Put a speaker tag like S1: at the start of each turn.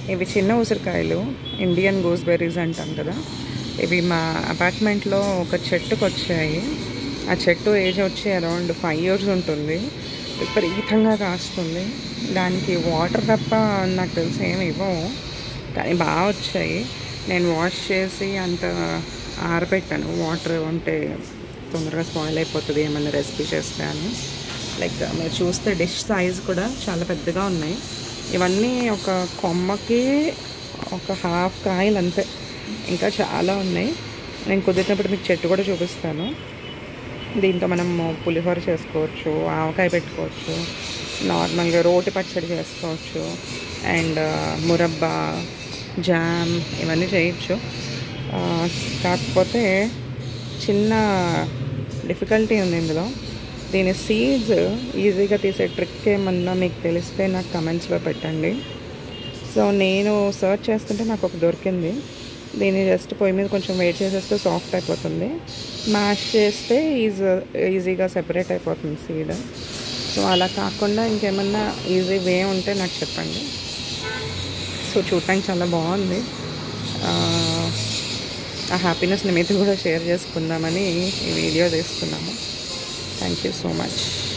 S1: ఇవి చిన్న ఉసిరికాయలు ఇండియన్ గూస్బెర్రీస్ అంటాం కదా ఇవి మా అపార్ట్మెంట్లో ఒక చెట్టుకు వచ్చాయి ఆ చెట్టు ఏజ్ వచ్చి అరౌండ్ ఫైవ్ ఇయర్స్ ఉంటుంది విపరీతంగా కాస్తుంది దానికి వాటర్ తప్ప నాకు తెలిసి ఏమి ఇవ్వవు కానీ బాగా వచ్చాయి నేను వాష్ చేసి అంత ఆరబెట్టాను వాటర్ ఉంటే తొందరగా స్పాయిల్ అయిపోతుంది ఏమైనా రెసిపీ చేస్తే అని లైక్ మీరు చూస్తే డిష్ సైజ్ కూడా చాలా పెద్దగా ఉన్నాయి ఇవన్నీ ఒక కొమ్మకి ఒక హాఫ్ కాయలు అంతే ఇంకా చాలా ఉన్నాయి నేను కుదిరినప్పుడు మీకు చెట్టు కూడా చూపిస్తాను దీంతో మనం పులిహోర చేసుకోవచ్చు ఆవకాయ పెట్టుకోవచ్చు నార్మల్గా రోటి పచ్చడి చేసుకోవచ్చు అండ్ మురబ్బా జామ్ ఇవన్నీ చేయొచ్చు ఆ, కాకపోతే చిన్న డిఫికల్టీ ఉంది ఇందులో దీని సీడ్స్ ఈజీగా తీసే ట్రిక్ ఏమన్నా మీకు తెలిస్తే నాకు కమెంట్స్లో పెట్టండి సో నేను సర్చ్ చేస్తుంటే నాకు ఒక దొరికింది దీన్ని జస్ట్ పొయ్యి మీద కొంచెం వెయిట్ చేసేస్తే సాఫ్ట్ అయిపోతుంది మ్యాష్ చేస్తే ఈజీ ఈజీగా సెపరేట్ అయిపోతుంది సీడ్ సో అలా కాకుండా ఇంకేమన్నా ఈజీ వే ఉంటే నాకు చెప్పండి సో చూడటానికి చాలా బాగుంది ఆ, ఆ హ్యాపీనెస్ని మీతో కూడా షేర్ చేసుకుందామని ఈ వీడియో తీస్తున్నాము థ్యాంక్ యూ సో మచ్